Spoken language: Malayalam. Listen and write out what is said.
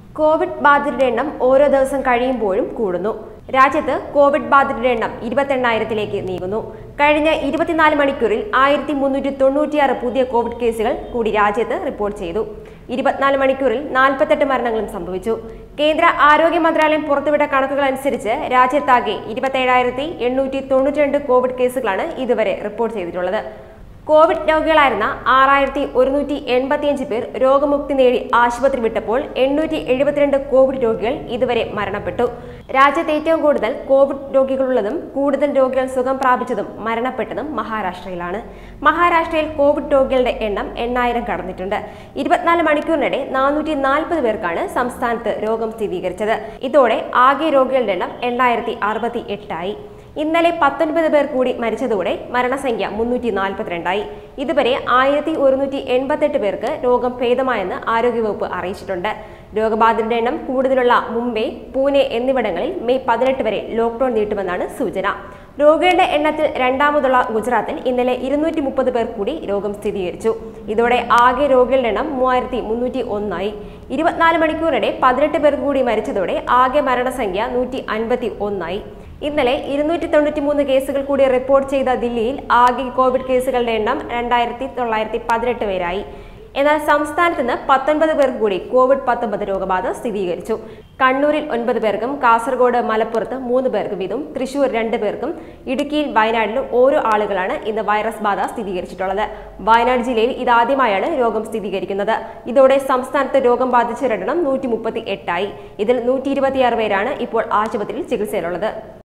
കോവിഡ് ബാധിതരുടെ എണ്ണം ഓരോ ദിവസം കഴിയുമ്പോഴും കൂടുന്നു രാജ്യത്ത് കോവിഡ് ബാധിതരുടെ എണ്ണം ഇരുപത്തെണ്ണായിരത്തിലേക്ക് നീങ്ങുന്നു കഴിഞ്ഞ ഇരുപത്തിനാല് മണിക്കൂറിൽ ആയിരത്തി മുന്നൂറ്റി തൊണ്ണൂറ്റിയാറ് പുതിയ കോവിഡ് കേസുകൾ കൂടി രാജ്യത്ത് റിപ്പോർട്ട് ചെയ്തു ഇരുപത്തിനാല് മണിക്കൂറിൽ നാൽപ്പത്തെട്ട് മരണങ്ങളും സംഭവിച്ചു കേന്ദ്ര ആരോഗ്യ മന്ത്രാലയം പുറത്തുവിട്ട കണക്കുകൾ അനുസരിച്ച് രാജ്യത്താകെ ഇരുപത്തേഴായിരത്തി എണ്ണൂറ്റി തൊണ്ണൂറ്റിരണ്ട് കോവിഡ് കേസുകളാണ് ഇതുവരെ റിപ്പോർട്ട് ചെയ്തിട്ടുള്ളത് കോവിഡ് രോഗികളായിരുന്ന ആറായിരത്തി ഒരുന്നൂറ്റി എൺപത്തിയഞ്ച് പേർ രോഗമുക്തി നേടി ആശുപത്രി വിട്ടപ്പോൾ എണ്ണൂറ്റി എഴുപത്തിരണ്ട് കോവിഡ് രോഗികൾ ഇതുവരെ മരണപ്പെട്ടു രാജ്യത്ത് ഏറ്റവും കൂടുതൽ കോവിഡ് രോഗികളുള്ളതും കൂടുതൽ രോഗികൾ സുഖം പ്രാപിച്ചതും മരണപ്പെട്ടതും മഹാരാഷ്ട്രയിലാണ് മഹാരാഷ്ട്രയിൽ കോവിഡ് രോഗികളുടെ എണ്ണം എണ്ണായിരം കടന്നിട്ടുണ്ട് ഇരുപത്തിനാല് മണിക്കൂറിനിടെ നാനൂറ്റി നാൽപ്പത് പേർക്കാണ് സംസ്ഥാനത്ത് രോഗം സ്ഥിരീകരിച്ചത് ഇതോടെ ആകെ രോഗികളുടെ എണ്ണം എണ്ണായിരത്തി അറുപത്തി എട്ടായി ഇന്നലെ പത്തൊൻപത് പേർ കൂടി മരിച്ചതോടെ മരണസംഖ്യ മുന്നൂറ്റി നാൽപ്പത്തിരണ്ടായി ഇതുവരെ ആയിരത്തി ഒരുന്നൂറ്റി എൺപത്തെട്ട് പേർക്ക് രോഗം ഭേദമായെന്ന് ആരോഗ്യവകുപ്പ് അറിയിച്ചിട്ടുണ്ട് രോഗബാധിതരുടെ എണ്ണം കൂടുതലുള്ള മുംബൈ പൂനെ എന്നിവിടങ്ങളിൽ മെയ് പതിനെട്ട് വരെ ലോക്ഡൌൺ നീട്ടുമെന്നാണ് സൂചന രോഗികളുടെ എണ്ണത്തിൽ രണ്ടാമതുള്ള ഗുജറാത്തിൽ ഇന്നലെ ഇരുന്നൂറ്റി മുപ്പത് പേർ കൂടി രോഗം സ്ഥിരീകരിച്ചു ഇതോടെ ആകെ രോഗികളുടെ എണ്ണം മൂവായിരത്തി മുന്നൂറ്റി ഒന്നായി ഇരുപത്തിനാല് മണിക്കൂറിടെ പതിനെട്ട് പേർ കൂടി മരിച്ചതോടെ ആകെ മരണസംഖ്യ നൂറ്റി അൻപത്തി ഒന്നായി ഇന്നലെ ഇരുന്നൂറ്റി തൊണ്ണൂറ്റി മൂന്ന് കേസുകൾ കൂടി റിപ്പോർട്ട് ചെയ്ത ദില്ലിയിൽ ആകെ കോവിഡ് കേസുകളുടെ എണ്ണം രണ്ടായിരത്തി തൊള്ളായിരത്തി പതിനെട്ട് പേരായി എന്നാൽ സംസ്ഥാനത്ത് നിന്ന് പത്തൊൻപത് പേർക്ക് കൂടി കോവിഡ് പത്തൊമ്പത് രോഗബാധ സ്ഥിരീകരിച്ചു കണ്ണൂരിൽ ഒൻപത് പേർക്കും കാസർഗോഡ് മലപ്പുറത്ത് മൂന്ന് പേർക്കും വീതം തൃശൂർ രണ്ട് പേർക്കും ഇടുക്കിയിൽ വയനാട്ടിലും ഓരോ ആളുകളാണ് ഇന്ന് വൈറസ് ബാധ സ്ഥിരീകരിച്ചിട്ടുള്ളത് വയനാട് ജില്ലയിൽ ഇതാദ്യമായാണ് രോഗം സ്ഥിരീകരിക്കുന്നത് ഇതോടെ സംസ്ഥാനത്ത് രോഗം ബാധിച്ചവരുടെ എണ്ണം നൂറ്റി മുപ്പത്തി എട്ടായി ഇതിൽ നൂറ്റി ഇരുപത്തിയാറ് പേരാണ് ഇപ്പോൾ ആശുപത്രിയിൽ ചികിത്സയിലുള്ളത്